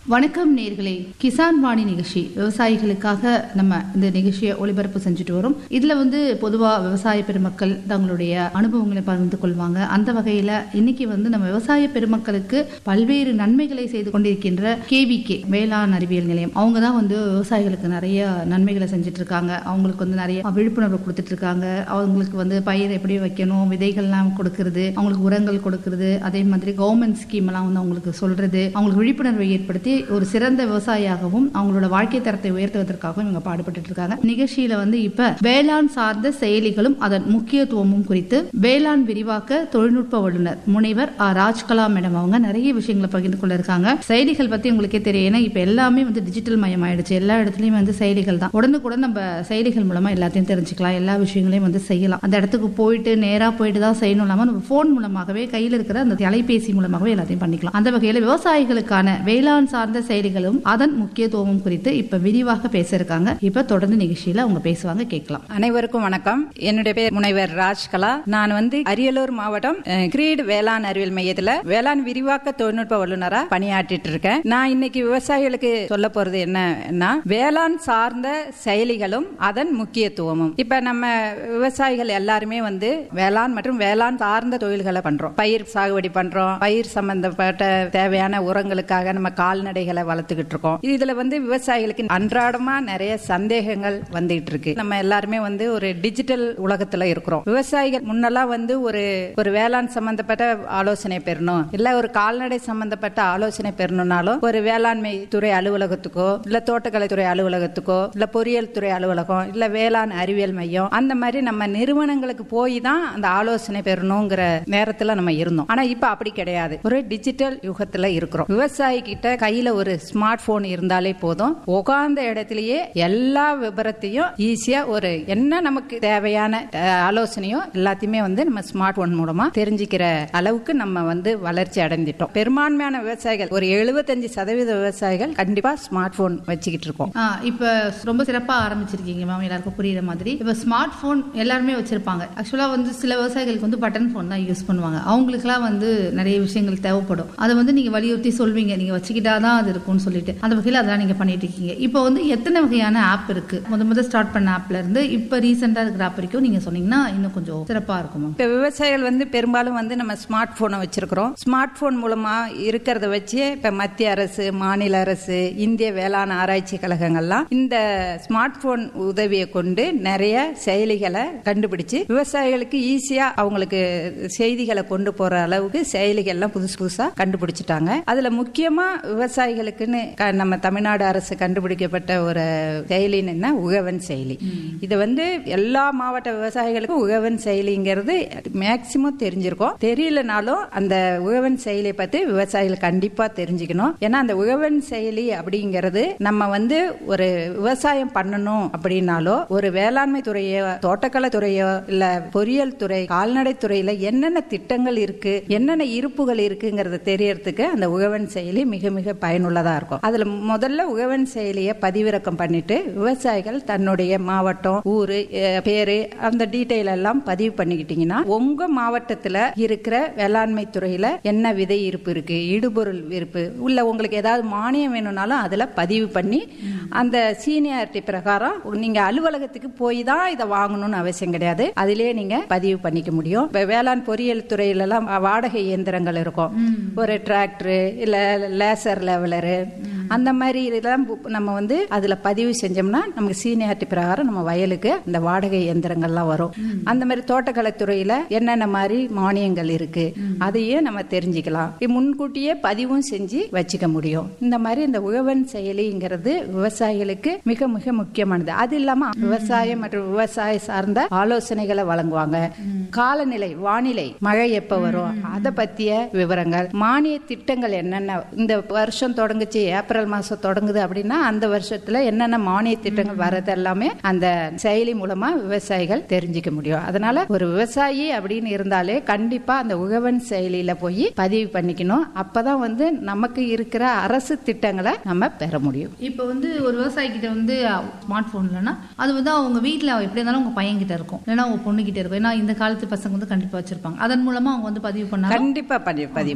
வணக்கம் நேர்களே கிசான் வாணி நிகழ்ச்சி விவசாயிகளுக்காக நம்ம இந்த நிகழ்ச்சியை ஒளிபரப்பு செஞ்சுட்டு வரோம் இதுல வந்து பொதுவா விவசாய பெருமக்கள் தங்களுடைய அனுபவங்களை பகிர்ந்து கொள்வாங்க அந்த வகையில இன்னைக்கு வந்து நம்ம விவசாய பெருமக்களுக்கு பல்வேறு நன்மைகளை செய்து கொண்டிருக்கின்ற கேவிகே வேளாண் அறிவியல் நிலையம் அவங்க தான் வந்து விவசாயிகளுக்கு நிறைய நன்மைகளை செஞ்சுட்டு இருக்காங்க அவங்களுக்கு வந்து நிறைய விழிப்புணர்வு கொடுத்துட்டு இருக்காங்க அவங்களுக்கு வந்து பயிர் எப்படி வைக்கணும் விதைகள்லாம் கொடுக்கறது அவங்களுக்கு உரங்கள் கொடுக்கறது அதே மாதிரி கவர்மெண்ட் ஸ்கீம் எல்லாம் வந்து அவங்களுக்கு சொல்றது அவங்களுக்கு விழிப்புணர்வை ஏற்படுத்தி ஒரு சிறந்த விவசாயியாகவும் அவங்களோட வாழ்க்கை தரத்தை உயர்த்துவதற்காகவும் இவங்க பாடுபட்டு இருக்காங்க நிகழ்ச்சியில வந்து இப்ப வேளாண் சார்ந்த செயலிகளும் அதன் முக்கியத்துவமும் குறித்து வேளாண் விரிவாக்க தொழில்நுட்ப வல்லுநர் முனைவர் ஆ ராஜ்கலா மேடம் அவங்க நிறைய விஷயங்களை பகிர்ந்து கொள்ள இருக்காங்க செயலிகள் பத்தி உங்களுக்கே தெரியும் ஏன்னா இப்ப எல்லாமே வந்து டிஜிட்டல் மயம் ஆயிடுச்சு எல்லா இடத்துலயும் வந்து செயலிகள் தான் உடனுக்குடன் நம்ம செயலிகள் மூலமா எல்லாத்தையும் தெரிஞ்சுக்கலாம் எல்லா விஷயங்களையும் வந்து செய்யலாம் அந்த இடத்துக்கு போயிட்டு நேரா போயிட்டு தான் செய்யணும் இல்லாம நம்ம போன் மூலமாகவே கையில் இருக்கிற அந்த அலைபேசி மூலமாகவே எல்லாத்தையும் பண்ணிக்கலாம் அந்த வகையில விவசாயிகளுக்கான வேளாண் சார்ந்த செயலிகளும் அதன் முக்கியத்துவமும் குறித்து இப்ப விரிவாக பேச இருக்காங்க இப்ப தொடர்ந்து நிகழ்ச்சியில அவங்க பேசுவாங்க கேட்கலாம் அனைவருக்கும் வணக்கம் என்னுடைய பேர் முனைவர் ராஜ்கலா நான் வந்து அரியலூர் மாவட்டம் அஹ், கிரீட் வேளாண் அறிவியல் மையத்துல வேளாண் விரிவாக்க தொழில்நுட்ப வல்லுநரா பணியாற்றிட்டு இருக்கேன் நான் இன்னைக்கு விவசாயிகளுக்கு சொல்ல போறது என்னன்னா வேளாண் சார்ந்த செயலிகளும் அதன் முக்கியத்துவமும் இப்ப நம்ம விவசாயிகள் எல்லாருமே வந்து வேளாண் மற்றும் வேளாண் சார்ந்த தொழில்களை பண்றோம் பயிர் சாகுபடி பண்றோம் பயிர் சம்பந்தப்பட்ட தேவையான உரங்களுக்காக நம்ம கால்நடைகளை வளர்த்துக்கிட்டு இருக்கோம் இதுல வந்து விவசாயிகளுக்கு அன்றாடமா நிறைய சந்தேகங்கள் வந்துகிட்டு இருக்கு நம்ம எல்லாருமே வந்து ஒரு டிஜிட்டல் உலகத்துல இருக்கிறோம் விவசாயிகள் முன்னெல்லாம் வந்து ஒரு ஒரு வேளாண் சம்பந்தப்பட்ட ஆலோசனை பெறணும் இல்ல ஒரு கால்நடை சம்பந்தப்பட்ட ஆலோசனை பெறணும்னாலும் ஒரு வேளாண்மை துறை அலுவலகத்துக்கோ இல்ல தோட்டக்கலை துறை அலுவலகத்துக்கோ இல்ல பொறியியல் துறை அலுவலகம் இல்ல வேளாண் அறிவியல் மையம் அந்த மாதிரி நம்ம நிறுவனங்களுக்கு போய் தான் அந்த ஆலோசனை பெறணுங்கிற நேரத்துல நம்ம இருந்தோம் ஆனா இப்ப அப்படி கிடையாது ஒரு டிஜிட்டல் யுகத்துல இருக்கிறோம் விவசாயி கிட்ட கையில ஒரு ஸ்மார்ட் போன் இருந்தாலே போதும் உட்கார்ந்த இடத்திலேயே எல்லா விபரத்தையும் ஈஸியா ஒரு என்ன நமக்கு தேவையான அஹ், ஆலோசனையோ எல்லாத்தையுமே வந்து நம்ம ஸ்மார்ட் போன் மூலமா தெரிஞ்சுக்கிற அளவுக்கு நம்ம வந்து வளர்ச்சி அடைஞ்சிட்டோம் பெரும்பான்மையான விவசாயிகள் ஒரு எழுபத்தஞ்சு சதவீத விவசாயிகள் கண்டிப்பா ஸ்மார்ட் போன் வச்சுக்கிட்டு இருக்கோம் ஆ, இப்ப ரொம்ப சிறப்பா ஆரம்பிச்சிருக்கீங்க மேம் எல்லாருக்கும் புரியுற மாதிரி இப்ப ஸ்மார்ட் போன் எல்லாருமே வச்சிருப்பாங்க ஆக்சுவலா வந்து சில விவசாயிகளுக்கு வந்து பட்டன் போன் தான் யூஸ் பண்ணுவாங்க அவங்களுக்குலாம் வந்து நிறைய விஷயங்கள் தேவைப்படும் அதை வந்து நீங்க வலியுறுத்தி சொல்வீங்க நீங்க வச்சுக்கிட்டாதான் அது இருக்கும்னு சொல்லிட்டு அந்த வகையில் அதெல்லாம் நீங்க பண்ணிட்டு இருக்கீங்க இப்போ வந்து எத்தனை வகையான ஆப் இருக்கு முத முத ஸ்டார்ட் பண்ண ஆப்ல இருந்து இப்ப ரீசெண்டா இருக்கிற ஆப் வரைக்கும் நீங்க சொன்னீங்கன்னா இன்னும் கொஞ்சம் சிறப்பா இருக்கும் மேம் இப்ப விவசாயிகள் வந்து பெரும்பாலும் வந்து நம்ம ஸ்மார்ட் போனை வச்சிருக்கிறோம் ஸ்மார்ட் போன் மூலமா இருக்கிறத வச்சு இப்ப மத்திய அரசு மாநில அரசு இந்திய வேளாண் ஆராய்ச்சி கழகங்கள்லாம் இந்த ஸ்மார்ட் போன் உதவியை கொண்டு நிறைய செயலிகளை கண்டுபிடிச்சு விவசாயிகளுக்கு ஈஸியா அவங்களுக்கு செய்திகளை கொண்டு போற அளவுக்கு செயலிகள்லாம் புதுசு புதுசா கண்டுபிடிச்சிட்டாங்க அதுல முக்கியமா விவசாயிகளுக்குன்னு க- நம்ம தமிழ்நாடு அரசு கண்டுபிடிக்கப்பட்ட ஒரு செயலின்னா உழவன் செயலி இது வந்து எல்லா மாவட்ட விவசாயிகளுக்கும் உழவன் செயலிங்கிறது மேக்சிமம் தெரிஞ்சிருக்கும் தெரியலனாலும் அந்த உழவன் செயலியை பத்தி விவசாயிகள் கண்டிப்பா தெரிஞ்சுக்கணும் ஏன்னா அந்த உழவன் செயலி அப்படிங்கிறது நம்ம வந்து ஒரு விவசாயம் பண்ணணும் அப்படின்னாலோ ஒரு வேளாண்மை துறையோ தோட்டக்கலை துறையோ இல்ல பொறியியல் துறை கால்நடை துறையில என்னென்ன திட்டங்கள் இருக்கு என்னென்ன இருப்புகள் இருக்குங்கிறத தெரியறதுக்கு அந்த உழவன் செயலி மிக மிக பயனுள்ளதா இருக்கும் அதுல முதல்ல உழவன் செயலியை பதிவிறக்கம் பண்ணிட்டு விவசாயிகள் தன்னுடைய மாவட்டம் ஊரு அஹ், பேரு அந்த டீட்டெயில் எல்லாம் பதிவு பண்ணிக்கிட்டீங்கன்னா உங்க மாவட்டத்துல இருக்கிற வேளாண்மை துறையில என்ன விதை இருப்பு இருக்கு இடுபொருள் இருப்பு உள்ள உங்களுக்கு ஏதாவது மானியம் வேணும்னாலும் அதுல பதிவு பண்ணி அந்த சீனியாரிட்டி பிரகாரம் நீங்க அலுவலகத்துக்கு போய் தான் இதை வாங்கணும்னு அவசியம் கிடையாது அதிலே நீங்க பதிவு பண்ணிக்க முடியும் இப்ப வேளாண் பொறியியல் துறையில எல்லாம் வாடகை இயந்திரங்கள் இருக்கும் ஒரு டிராக்டர் இல்ல லேசர் லெவலரு அந்த மாதிரி இதெல்லாம் பு- நம்ம வந்து அதுல பதிவு செஞ்சோம்னா நமக்கு சீனியாரிட்டி பிரகாரம் நம்ம வயலுக்கு இந்த வாடகை இயந்திரங்கள்லாம் வரும் அந்த மாதிரி தோட்டக்கலை துறையில என்னென்ன மாதிரி மானியங்கள் இருக்கு அதையும் நம்ம தெரிஞ்சுக்கலாம் இது முன்கூட்டியே பதிவும் செஞ்சு வச்சுக்க முடியும் இந்த மாதிரி இந்த உழவன் செயலிங்கிறது விவசாயிகளுக்கு மிக மிக முக்கியமானது அது இல்லாம விவசாயம் மற்றும் விவசாய சார்ந்த ஆலோசனைகளை வழங்குவாங்க காலநிலை வானிலை மழை எப்ப வரும் அதை பத்திய விவரங்கள் மானிய திட்டங்கள் என்னென்ன இந்த வருஷம் தொடங்குச்சு ஏப்ரல் மாசம் தொடங்குது அப்படின்னா அந்த வருஷத்துல என்னென்ன மானிய திட்டங்கள் வர்றது எல்லாமே அந்த செயலி மூலமா விவசாயிகள் தெரிஞ்சுக்க முடியும் அதனால ஒரு விவசாயி அப்படின்னு இருந்தாலே கண்டிப்பா அந்த உழவன் செயலியில போய் பதிவு பண்ணிக்கணும் அப்பதான் வந்து நமக்கு இருக்கிற அரசு திட்டங்களை நம்ம பெற முடியும் இப்போ வந்து ஒரு விவசாயி கிட்ட வந்து ஸ்மார்ட் போன் இல்லைன்னா அது வந்து அவங்க வீட்டில் எப்படி இருந்தாலும் உங்க பையன் கிட்ட இருக்கும் இல்லைன்னா உங்க பொண்ணு கிட்ட இருக்கும் ஏன்னா இந்த காலத்து பசங்க வந்து கண்டிப்பா வச்சிருப்பாங்க அதன் மூலமா அவங்க வந்து பதிவு பண்ணாங்க கண்டிப்பா பதிவு பதிவு